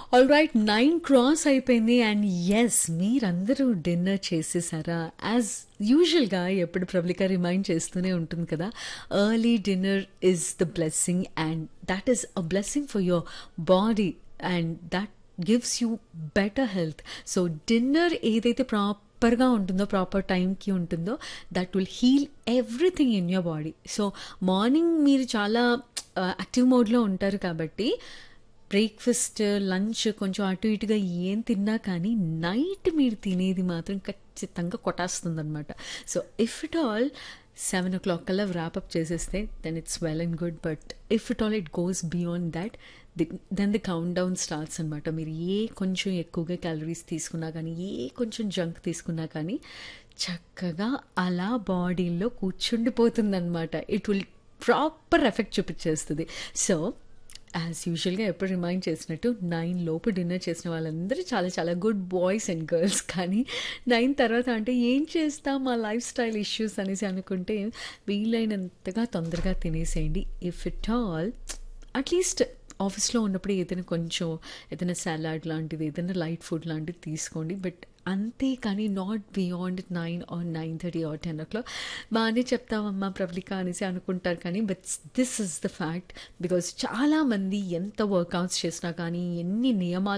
all right nine cross అయిపోయింది and yes మీరందరూ dinner చేసేసారా యాజ్ యూజువల్గా ఎప్పుడు ప్రబలిక రిమైండ్ చేస్తూనే ఉంటుంది కదా early dinner is the blessing and that is a blessing for your body and that gives you better health so dinner ఏదైతే ప్రాపర్గా ఉంటుందో ప్రాపర్ టైంకి ఉంటుందో that will heal everything in your body so morning మీరు చాలా active మోడ్లో ఉంటారు కాబట్టి బ్రేక్ఫాస్ట్ లంచ్ కొంచెం అటు ఇటుగా ఏం తిన్నా కానీ నైట్ మీరు తినేది మాత్రం ఖచ్చితంగా కొట్టేస్తుంది అనమాట so if it all seven o'clock కల్లా ర్యాపప్ చేసేస్తే then it's well and good but if it all it goes beyond that the then the count down starts అనమాట మీరు ఏ కొంచెం ఎక్కువగా క్యాలరీస్ తీసుకున్నా కానీ ఏ కొంచెం జంక్ తీసుకున్నా కానీ చక్కగా అలా బాడీలో కూర్చుండిపోతుందన్నమాట ఇట్ విల్ ప్రాపర్ ఎఫెక్ట్ చూపించేస్తుంది సో యాజ్ యూజువల్గా ఎప్పుడు రిమైండ్ చేసినట్టు నైన్ లోపు డిన్నర్ చేసిన వాళ్ళందరూ చాలా చాలా గుడ్ బాయ్స్ అండ్ గర్ల్స్ కానీ నైన్ తర్వాత అంటే ఏం చేస్తాం మా లైఫ్ స్టైల్ ఇష్యూస్ అనేసి అనుకుంటే వీలైనంతగా తొందరగా తినేసేయండి ఇఫ్ ఇట్ ఆల్ అట్లీస్ట్ ఆఫీస్లో ఉన్నప్పుడు ఏదైనా కొంచెం ఏదైనా సలాడ్ లాంటిది ఏదైనా లైట్ ఫుడ్ లాంటిది తీసుకోండి బట్ అంతే కానీ not beyond nine or nine thirty or ten o'clock బాగానే చెప్తామమ్మా ప్రబలిక అనేసి అనుకుంటారు కానీ but this is the fact because చాలామంది ఎంత వర్కౌట్స్ చేసినా కానీ ఎన్ని నియమాలు